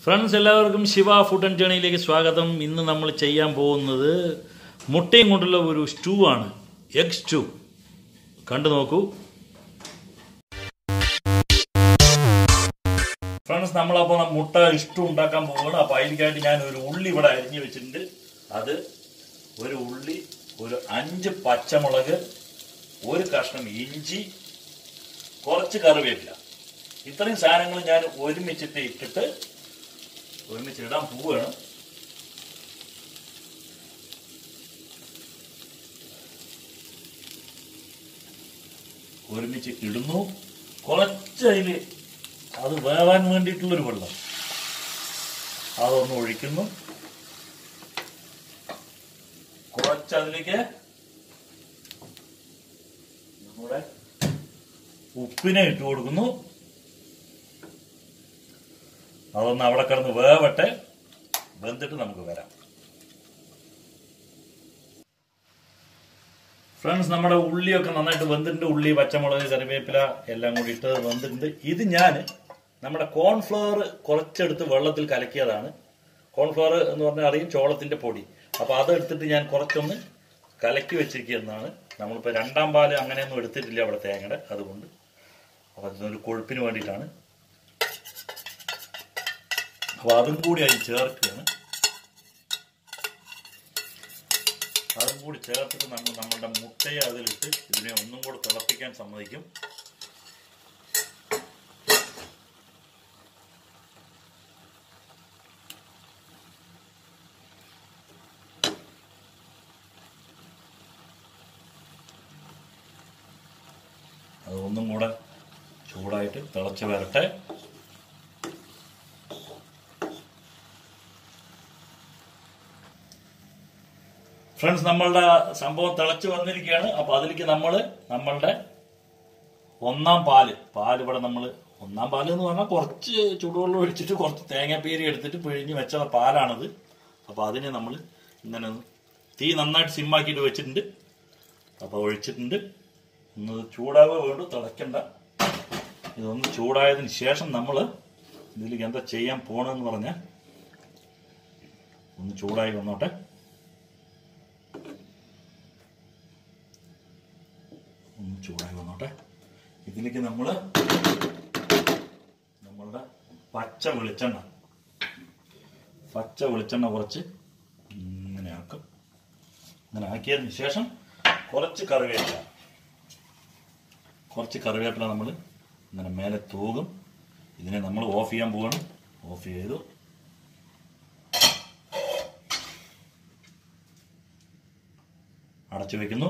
friends എല്ലാവർക്കും Shiva food and ജേണിയിലേക്ക് സ്വാഗതം ഇന്ന് നമ്മൾ ചെയ്യാൻ പോകുന്നത് മുട്ടയും കൊണ്ടുള്ള ഒരു സ്റ്റൂ ആണ് എഗ് സ്റ്റൂ കണ്ടു നോക്കൂ ഫ്രണ്ട്സ് നമ്മളപ്പോൾ മുട്ട ഇഷ്ടം ഉണ്ടാക്കാൻ പോവുകയാണ് അപ്പോൾ അതിലേക്കായിട്ട് ഞാൻ ഒരു ഉള്ളി ഇവിടെ അരിഞ്ഞു വെച്ചിട്ടുണ്ട് അത് ഒരു ഉള്ളി ഒരു അഞ്ച് പച്ചമുളക് ഒരു കഷ്ണം ഇഞ്ചി കുറച്ച് കറിവേപ്പില ഇത്രയും സാധനങ്ങൾ ഞാൻ ഒരുമിച്ചിട്ട് ഇട്ടിട്ട് ഒരുമിച്ച് ഇടാൻ പോവുകയാണ് ഒരുമിച്ച് ഇടുന്നു കുറച്ച് അതിൽ അത് വേവാൻ വേണ്ടിയിട്ടുള്ളൊരു വെള്ളം അതൊന്ന് ഒഴിക്കുന്നു കുറച്ച് അതിലേക്ക് നമ്മുടെ ഉപ്പിനെ ഇട്ട് കൊടുക്കുന്നു അതൊന്ന് അവിടെ കിടന്ന് വേവട്ടെ വെന്തിട്ട് നമുക്ക് വരാം ഫ്രണ്ട്സ് നമ്മുടെ ഉള്ളിയൊക്കെ നന്നായിട്ട് വെന്തിട്ടുണ്ട് ഉള്ളി പച്ചമുളക് കറിവേപ്പില എല്ലാം കൂടി ഇട്ട് വെന്തിട്ടുണ്ട് ഇത് ഞാൻ നമ്മുടെ കോൺഫ്ലവർ കുറച്ചെടുത്ത് വെള്ളത്തിൽ കലക്കിയതാണ് കോൺഫ്ലവർ എന്ന് പറഞ്ഞാൽ അറിയും ചോളത്തിന്റെ പൊടി അപ്പൊ അതെടുത്തിട്ട് ഞാൻ കുറച്ചൊന്ന് കലക്കി വെച്ചിരിക്കുന്നതാണ് നമ്മളിപ്പോൾ രണ്ടാം പാല് അങ്ങനെയൊന്നും എടുത്തിട്ടില്ല അവിടെ തേങ്ങയുടെ അതുകൊണ്ട് അപ്പൊ അതിനൊരു കൊഴുപ്പിന് വേണ്ടിയിട്ടാണ് അപ്പൊ അതും കൂടി അതിൽ ചേർക്കുകയാണ് അതും കൂടി ചേർത്തിട്ട് നമ്മൾ നമ്മളുടെ മുട്ടയെ അതിലിട്ട് ഇതിനെ ഒന്നും കൂടെ തിളപ്പിക്കാൻ സമ്മതിക്കും അത് ഒന്നും കൂടെ ചൂടായിട്ട് തിളച്ച് വരട്ടെ ഫ്രണ്ട്സ് നമ്മളുടെ സംഭവം തിളച്ച് വന്നിരിക്കുകയാണ് അപ്പൊ അതിലേക്ക് നമ്മൾ നമ്മളുടെ ഒന്നാം പാല് പാല് ഇവിടെ നമ്മൾ ഒന്നാം പാല് എന്ന് പറഞ്ഞാൽ കുറച്ച് ചൂടുവെള്ളം ഒഴിച്ചിട്ട് കുറച്ച് തേങ്ങാപ്പീരി എടുത്തിട്ട് പിഴിഞ്ഞ് വെച്ച പാലാണത് അപ്പൊ അതിനെ നമ്മൾ ഇങ്ങനെ ഒന്ന് തീ നന്നായിട്ട് സിമ്മാക്കിയിട്ട് വെച്ചിട്ടുണ്ട് അപ്പൊ ഒഴിച്ചിട്ടുണ്ട് ഒന്ന് ചൂടാവുക വേണ്ടു തിളയ്ക്കണ്ട ഇതൊന്ന് ചൂടായതിന് ശേഷം നമ്മൾ ഇതിലേക്ക് എന്താ ചെയ്യാൻ പോണെന്ന് പറഞ്ഞാൽ ഒന്ന് ചൂടായി വന്നോട്ടെ ഒന്ന് ചൂടായി വന്നോട്ടെ ഇതിലേക്ക് നമ്മൾ നമ്മളുടെ പച്ച വെളിച്ചെണ്ണ പച്ച വെളിച്ചെണ്ണ കുറച്ച് ഇങ്ങനെ ആക്കും ഇങ്ങനെ ആക്കിയതിന് ശേഷം കുറച്ച് കറിവേപ്പില കുറച്ച് കറിവേപ്പില നമ്മൾ ഇങ്ങനെ മേലെ തൂകും ഇതിനെ നമ്മൾ ഓഫ് ചെയ്യാൻ പോവാണ് ഓഫ് ചെയ്തു അടച്ചു വെക്കുന്നു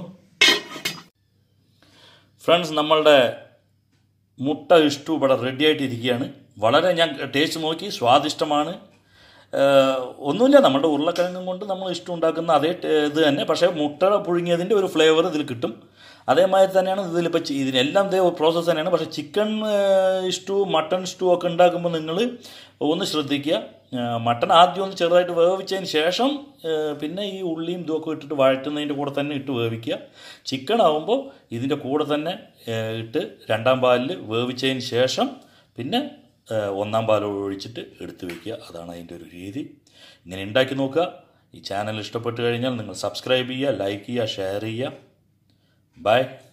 ഫ്രണ്ട്സ് നമ്മളുടെ മുട്ട ഇഷ്ടു ഇവിടെ റെഡി ആയിട്ടിരിക്കുകയാണ് വളരെ ഞാൻ ടേസ്റ്റ് നോക്കി സ്വാദിഷ്ടമാണ് ഏഹ് ഒന്നുമില്ല നമ്മുടെ ഉരുളക്കിഴങ്ങും കൊണ്ട് നമ്മൾ ഇഷ്ടം ഉണ്ടാക്കുന്ന അതേ ടേ- ഇത് തന്നെ പക്ഷേ മുട്ട പുഴുങ്ങിയതിൻ്റെ ഒരു ഫ്ലേവർ ഇതിൽ കിട്ടും അതേമാതിരി തന്നെയാണ് ഇതിലിപ്പോൾ ചി- ഇതിനെല്ലാം ഇതേ പ്രോസസ്സ് തന്നെയാണ് പക്ഷേ ചിക്കൻ സ്റ്റൂ മട്ടൺ സ്റ്റൂ ഒക്കെ ഉണ്ടാക്കുമ്പോൾ നിങ്ങൾ ഒന്ന് ശ്രദ്ധിക്കുക ഏഹ് മട്ടൺ ആദ്യം ഒന്ന് ചെറുതായിട്ട് വേവിച്ചതിന് ശേഷം ഏഹ് പിന്നെ ഈ ഉള്ളിയും ഇതൊക്കെ ഇട്ടിട്ട് വഴറ്റുന്നതിൻ്റെ കൂടെ തന്നെ ഇട്ട് വേവിക്കുക ചിക്കൻ ആകുമ്പോൾ ഇതിൻ്റെ കൂടെ തന്നെ ഏഹ് ഇട്ട് രണ്ടാം പാലിൽ വേവിച്ചതിന് ശേഷം പിന്നെ ഏഹ് ഒന്നാം പാൽ ഒഴിച്ചിട്ട് എടുത്ത് വെക്കുക അതാണ് അതിൻ്റെ ഒരു രീതി ഇങ്ങനെ ഉണ്ടാക്കി നോക്കുക ഈ ചാനൽ ഇഷ്ടപ്പെട്ട് കഴിഞ്ഞാൽ നിങ്ങൾ സബ്സ്ക്രൈബ് ചെയ്യുക ലൈക്ക് ചെയ്യുക ഷെയർ ചെയ്യുക ബൈ